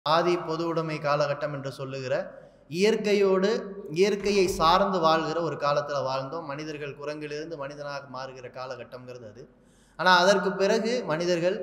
ஆதி பொது உடைமை காலகட்டம் என்று சொல்லுகிற இயற்கையோடு இயற்கையை சார்ந்து வாழ்கிற ஒரு காலத்தில் வாழ்ந்தோம் மனிதர்கள் குரங்கிலிருந்து மனிதனாக மாறுகிற காலகட்டம்ங்கிறது அது ஆனால் அதற்கு பிறகு மனிதர்கள்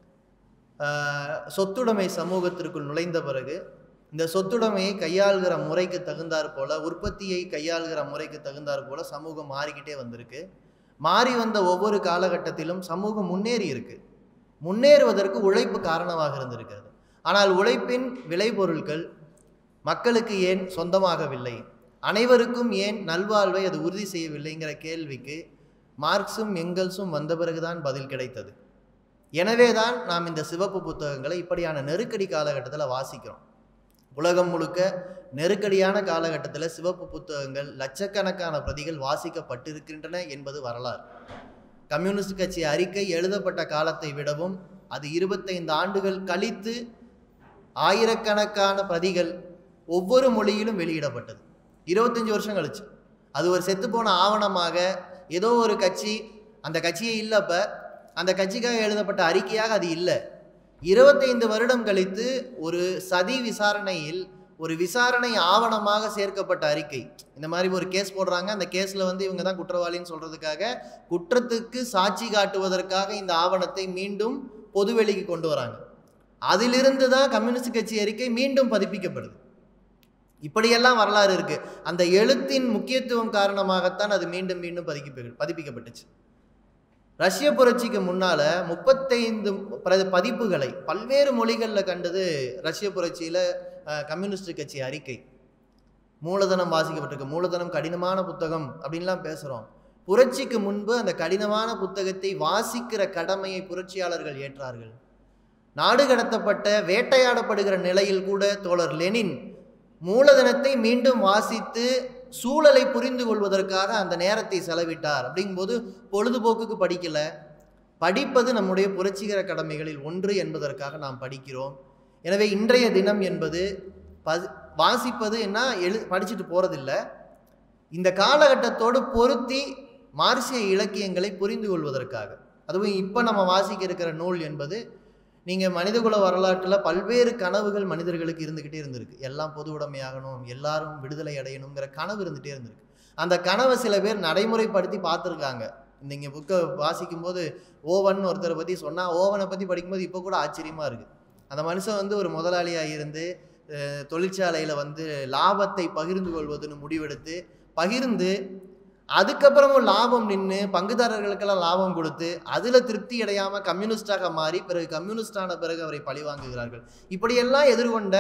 ஆஹ், சொத்துடைமை சமூகத்திற்குள் நுழைந்த பிறகு இந்த சொத்துடைமையை கையாளுகிற முறைக்கு தகுந்தாற் போல உற்பத்தியை கையாளுகிற முறைக்கு தகுந்தாற் போல சமூகம் மாறிக்கிட்டே வந்திருக்கு மாறி வந்த ஒவ்வொரு காலகட்டத்திலும் சமூகம் முன்னேறி இருக்கு முன்னேறுவதற்கு உழைப்பு காரணமாக இருந்திருக்கிறது ஆனால் உழைப்பின் விளைபொருட்கள் மக்களுக்கு ஏன் சொந்தமாகவில்லை அனைவருக்கும் ஏன் நல்வாழ்வை அது உறுதி செய்யவில்லைங்கிற கேள்விக்கு மார்க்சும் எங்கல்ஸும் வந்த பிறகுதான் பதில் கிடைத்தது எனவே தான் நாம் இந்த சிவப்பு புத்தகங்களை இப்படியான நெருக்கடி காலகட்டத்தில் வாசிக்கிறோம் உலகம் முழுக்க நெருக்கடியான காலகட்டத்தில் சிவப்பு புத்தகங்கள் லட்சக்கணக்கான பிரதிகள் வாசிக்கப்பட்டிருக்கின்றன என்பது வரலாறு கம்யூனிஸ்ட் கட்சி அறிக்கை எழுதப்பட்ட காலத்தை விடவும் அது இருபத்தைந்து ஆண்டுகள் கழித்து ஆயிரக்கணக்கான பிரதிகள் ஒவ்வொரு மொழியிலும் வெளியிடப்பட்டது இருபத்தஞ்சி வருஷம் கழிச்சு அது ஒரு செத்துப்போன ஆவணமாக ஏதோ ஒரு கட்சி அந்த கட்சியே இல்லப்ப அந்த கட்சிக்காக எழுதப்பட்ட அறிக்கையாக அது இல்லை இருபத்தைந்து வருடம் கழித்து ஒரு சதி விசாரணையில் ஒரு விசாரணை ஆவணமாக சேர்க்கப்பட்ட அறிக்கை இந்த மாதிரி ஒரு கேஸ் போடுறாங்க அந்த கேஸில் வந்து இவங்க தான் குற்றவாளின்னு சொல்கிறதுக்காக குற்றத்துக்கு சாட்சி காட்டுவதற்காக இந்த ஆவணத்தை மீண்டும் பொதுவெளிக்கு கொண்டு வராங்க அதிலிருந்து தான் கம்யூனிஸ்ட் கட்சி அறிக்கை மீண்டும் பதிப்பிக்கப்படுது இப்படியெல்லாம் வரலாறு இருக்கு அந்த எழுத்தின் முக்கியத்துவம் காரணமாகத்தான் அது மீண்டும் மீண்டும் பதிக்க பதிப்பிக்கப்பட்டுச்சு ரஷ்ய புரட்சிக்கு முன்னால முப்பத்தைந்து பிர- பதிப்புகளை பல்வேறு மொழிகளில் கண்டது ரஷ்ய புரட்சியில அஹ், கம்யூனிஸ்ட் கட்சி அறிக்கை மூலதனம் வாசிக்கப்பட்டிருக்கு மூலதனம் கடினமான புத்தகம் அப்படின்லாம் பேசுகிறோம் புரட்சிக்கு முன்பு அந்த கடினமான புத்தகத்தை வாசிக்கிற கடமையை புரட்சியாளர்கள் ஏற்றார்கள் நாடு கடத்தப்பட்ட வேட்டையாடப்படுகிற நிலையில் கூட தோழர் லெனின் மூலதனத்தை மீண்டும் வாசித்து சூழலை புரிந்து கொள்வதற்காக அந்த நேரத்தை செலவிட்டார் அப்படிங்கும்போது பொழுதுபோக்குக்கு படிக்கல படிப்பது நம்முடைய புரட்சிகர கடமைகளில் ஒன்று என்பதற்காக நாம் படிக்கிறோம் எனவே இன்றைய தினம் என்பது பது வாசிப்பது என்ன எழு படிச்சுட்டு போகிறதில்ல இந்த காலகட்டத்தோடு பொருத்தி மார்சிய இலக்கியங்களை புரிந்து கொள்வதற்காக அதுவும் இப்போ நம்ம வாசிக்க இருக்கிற நூல் என்பது நீங்கள் மனிதகுல வரலாற்றில் பல்வேறு கனவுகள் மனிதர்களுக்கு இருந்துக்கிட்டே இருந்திருக்கு எல்லாம் பொது உடைமையாகணும் எல்லாரும் விடுதலை அடையணுங்கிற கனவு இருந்துகிட்டே இருந்திருக்கு அந்த கனவை சில பேர் நடைமுறைப்படுத்தி பார்த்துருக்காங்க நீங்கள் புக்கை வாசிக்கும்போது ஓவன் ஒருத்தரை பற்றி சொன்னால் ஓவனை பற்றி படிக்கும்போது இப்போ கூட ஆச்சரியமாக இருக்குது அந்த மனுஷன் வந்து ஒரு முதலாளியாக இருந்து அஹ், தொழிற்சாலையில் வந்து லாபத்தை பகிர்ந்து கொள்வதுன்னு முடிவெடுத்து பகிர்ந்து அதுக்கப்புறமும் லாபம் நின்று பங்குதாரர்களுக்கெல்லாம் லாபம் கொடுத்து அதில் திருப்தி அடையாமல் கம்யூனிஸ்டாக மாறி பிறகு கம்யூனிஸ்டான பிறகு அவரை பழிவாங்குகிறார்கள் இப்படியெல்லாம் எதிர்கொண்ட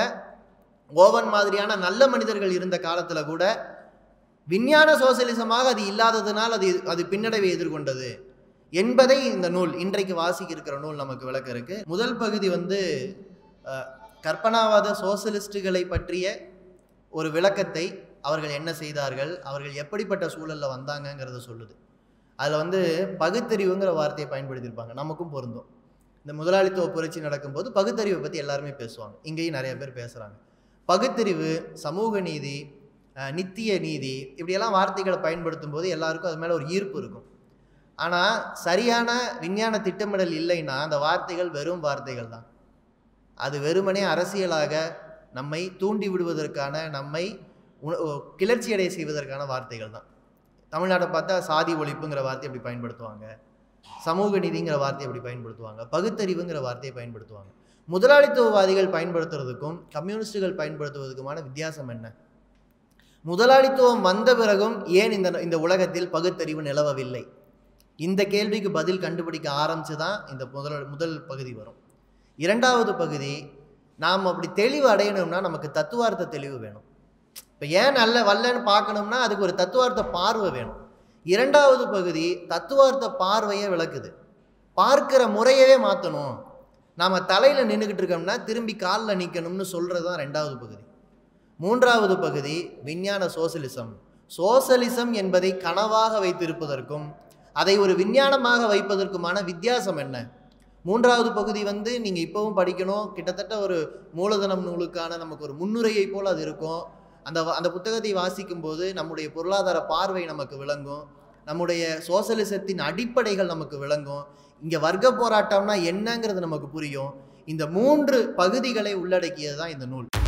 ஓவன் மாதிரியான நல்ல மனிதர்கள் இருந்த காலத்தில் கூட விஞ்ஞான சோசியலிசமாக அது இல்லாததுனால் அது அது பின்னடைவை எதிர்கொண்டது என்பதை இந்த நூல் இன்றைக்கு வாசிக்க இருக்கிற நூல் நமக்கு விளக்க இருக்கு முதல் பகுதி வந்து அஹ், கற்பனாவாத சோசலிஸ்டுகளை பற்றிய ஒரு விளக்கத்தை அவர்கள் என்ன செய்தார்கள் அவர்கள் எப்படிப்பட்ட சூழலில் வந்தாங்கங்கிறத சொல்லுது அதில் வந்து பகுத்தறிவுங்கிற வார்த்தையை பயன்படுத்தியிருப்பாங்க நமக்கும் பொருந்தும் இந்த முதலாளித்துவ புரட்சி நடக்கும்போது பகுத்தறிவை பற்றி எல்லாருமே பேசுவாங்க இங்கேயும் நிறைய பேர் பேசுகிறாங்க பகுத்தறிவு சமூக நீதி அஹ், நித்திய நீதி இப்படியெல்லாம் வார்த்தைகளை பயன்படுத்தும் போது எல்லாருக்கும் அது மேலே ஒரு ஈர்ப்பு இருக்கும் ஆனால் சரியான விஞ்ஞான திட்டமிடல் இல்லைன்னா அந்த வார்த்தைகள் வெறும் வார்த்தைகள் தான் அது வெறுமனே அரசியலாக நம்மை தூண்டி விடுவதற்கான நம்மை உண- ஒ- கிளர்ச்சி அடைய செய்வதற்கான வார்த்தைகள் தான் தமிழ்நாட்டை பார்த்தா சாதி ஒழிப்புங்கிற வார்த்தை அப்படி பயன்படுத்துவாங்க சமூக நீதிங்கிற வார்த்தையை அப்படி பயன்படுத்துவாங்க பகுத்தறிவுங்கிற வார்த்தையை பயன்படுத்துவாங்க முதலாளித்துவவாதிகள் பயன்படுத்துறதுக்கும் கம்யூனிஸ்டுகள் பயன்படுத்துவதற்குமான வித்தியாசம் என்ன முதலாளித்துவம் வந்த பிறகும் ஏன் இந்த இந்த உலகத்தில் பகுத்தறிவு நிலவவில்லை இந்த கேள்விக்கு பதில் கண்டுபிடிக்க ஆரம்பிச்சு தான் இந்த முதல் முதல் பகுதி வரும் இரண்டாவது பகுதி நாம் அப்படி தெளிவு அடையணும்னா நமக்கு தத்துவார்த்த தெளிவு வேணும் இப்போ ஏன் நல்ல வல்லன்னு பார்க்கணும்னா அதுக்கு ஒரு தத்துவார்த்த பார்வை வேணும் இரண்டாவது பகுதி தத்துவார்த்த பார்வையை விளக்குது பார்க்கிற முறையவே மாற்றணும் நாம் தலையில் நின்றுக்கிட்டு இருக்கோம்னா திரும்பி காலில் நிற்கணும்னு சொல்கிறது தான் ரெண்டாவது பகுதி மூன்றாவது பகுதி விஞ்ஞான சோசலிசம் சோசலிசம் என்பதை கனவாக வைத்திருப்பதற்கும் அதை ஒரு விஞ்ஞானமாக வைப்பதற்குமான வித்தியாசம் என்ன மூன்றாவது பகுதி வந்து நீங்கள் இப்போவும் படிக்கணும் கிட்டத்தட்ட ஒரு மூலதனம் நூலுக்கான நமக்கு ஒரு முன்னுரையை போல் அது இருக்கும் அந்த வ- அந்த புத்தகத்தை வாசிக்கும் போது நம்முடைய பொருளாதார பார்வை நமக்கு விளங்கும் நம்முடைய சோசலிசத்தின் அடிப்படைகள் நமக்கு விளங்கும் இங்கே வர்க்க போராட்டம்னா என்னங்கிறது நமக்கு புரியும் இந்த மூன்று பகுதிகளை உள்ளடக்கியது தான் இந்த நூல்